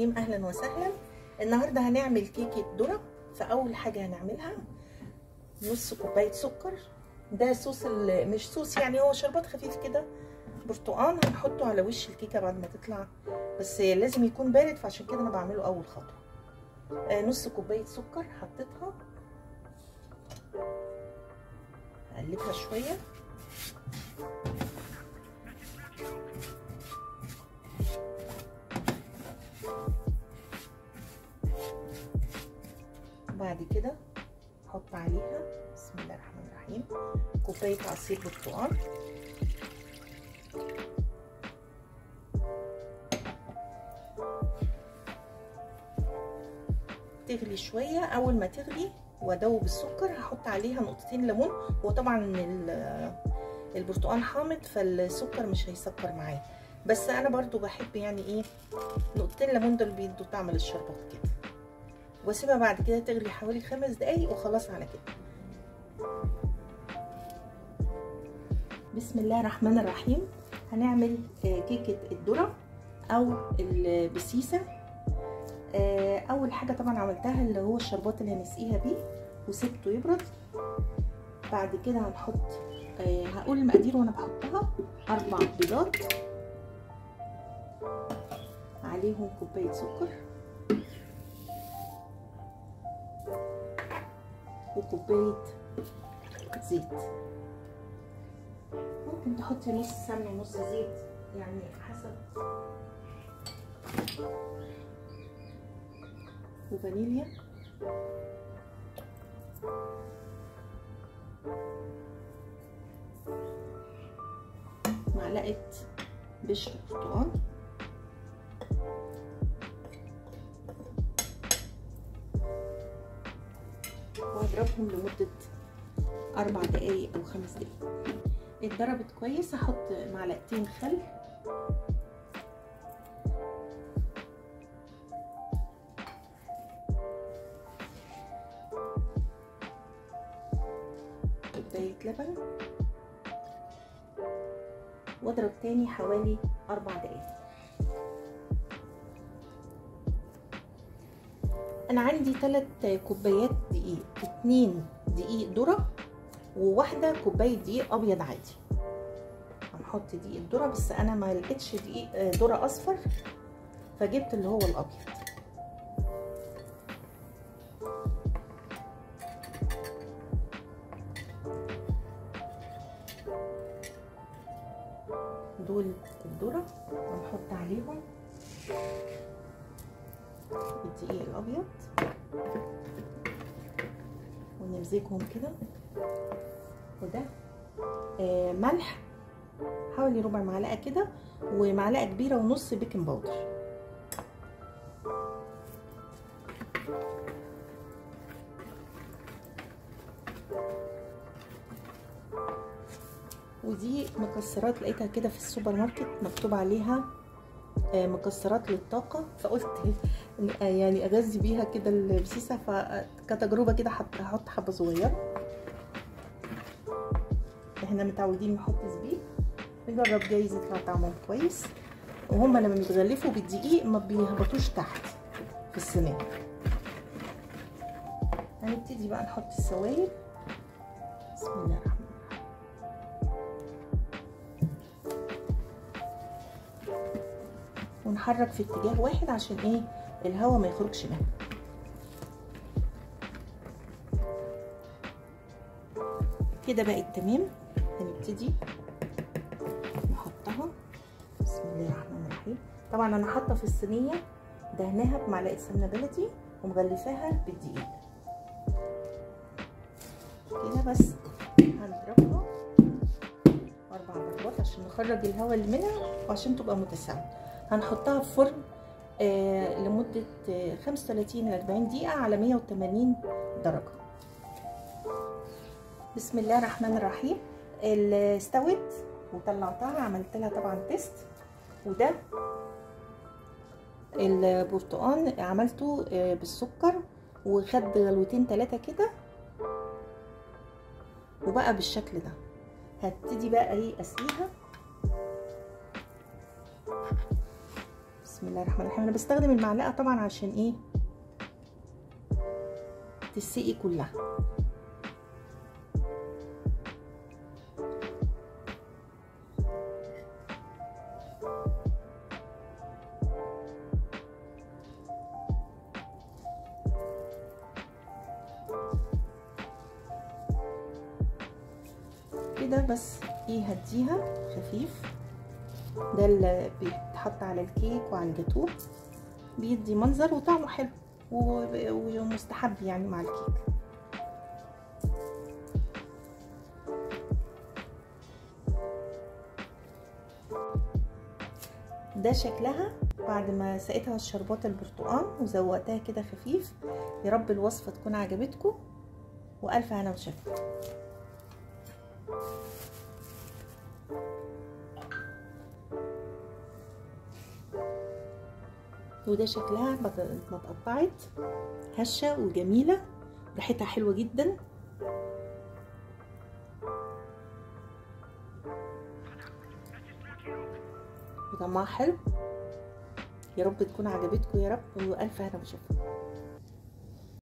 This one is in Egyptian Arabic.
الرحيم اهلا وسهلا النهارده هنعمل كيكه ذره فاول حاجه هنعملها نص كوبايه سكر ده صوص مش صوص يعني هو شربات خفيف كده برتقان هنحطه على وش الكيكه بعد ما تطلع بس لازم يكون بارد فعشان كده انا بعمله اول خطوه آه نص كوبايه سكر حطيتها اقلبها شويه بعد كده احط عليها بسم الله الرحمن الرحيم كوبايه عصير برتقال تغلي شويه اول ما تغلي وادوب السكر هحط عليها نقطتين ليمون هو طبعا البرتقال حامض فالسكر مش هيسكر معايا بس انا برضو بحب يعني ايه نقطتين ليمون دول بيدوا طعم للشربات كده واسيبها بعد كده تغلي حوالي خمس دقايق وخلاص على كده بسم الله الرحمن الرحيم هنعمل كيكه الذره او البسيسه اول حاجه طبعا عملتها اللي هو الشربات اللي هنسقيها بيه وسبته يبرد بعد كده هنحط هقول المقادير وانا بحطها اربع بيضات عليهم كوبايه سكر وكوبايه زيت ممكن تحطي نص سمنه ونص زيت يعني حسب وفانيليا معلقه بشر برتقال واضربهم لمدة أربع دقايق أو خمس دقايق اتضربت كويس هحط معلقتين خل كوباية لبن واضرب تاني حوالي أربع دقايق انا عندي ثلاث كوبايات دقيق اتنين دقيق ذره وواحده كوبايه دقيق ابيض عادي هنحط دقيق الذره بس انا ما لقيتش دقيق ذره اصفر فجبت اللي هو الابيض دول الذره هنحط عليهم الدقيق الابيض ونمزجهم كده وده آه ملح حوالي ربع معلقه كده ومعلقه كبيره ونص بيكنج باودر ودي مكسرات لقيتها كده في السوبر ماركت مكتوب عليها مكسرات للطاقة فقلت يعني أغذي بيها كده البسيسة فكتجربة كده هحط حبة صغيرة احنا متعودين نحط زبيب نجرب جايز يطلع طعمهم كويس وهما لما بيتغلفوا بالدقيق ما بيهبطوش تحت في الصينية هنبتدي بقى نحط السوائل بسم الله الرحمن ونحرك في اتجاه واحد عشان ايه الهواء ما يخرجش منها كده بقت تمام هنبتدي نحطها بسم الله الرحمن الرحيم طبعا انا حاطه في الصينيه دهناها بمعلقه سمنه بلدي ومغلفاها بالدقيق كده بس هنضربها اربع ضربات عشان نخرج الهواء اللي منها وعشان تبقى متساويه هنحطها في فرن آه لمدة آه 35 ل 40 دقيقة على 180 درجة بسم الله الرحمن الرحيم استوت وطلعتها عملت لها طبعا تيست وده البرتقان عملته آه بالسكر وخد غلوتين ثلاثة كده وبقى بالشكل ده هبتدي بقى ايه اسقيها بسم بسم الله الرحمن الرحيم انا بستخدم المعلقه طبعا عشان ايه تسقي كلها كده بس ايه هديها خفيف ده اللي بيتحط على الكيك وعلى الجاتوه بيدي منظر وطعمه حلو ومستحب يعني مع الكيك ده شكلها بعد ما سقيتها الشربات البرتقال وزوقتها كده خفيف يا رب الوصفه تكون عجبتكم والف هنا وشفا وده شكلها ما اتقطعت هشه وجميله ريحتها حلوه جدا وطعمها حلو يا رب تكون عجبتكم يا رب والف هنا وشفا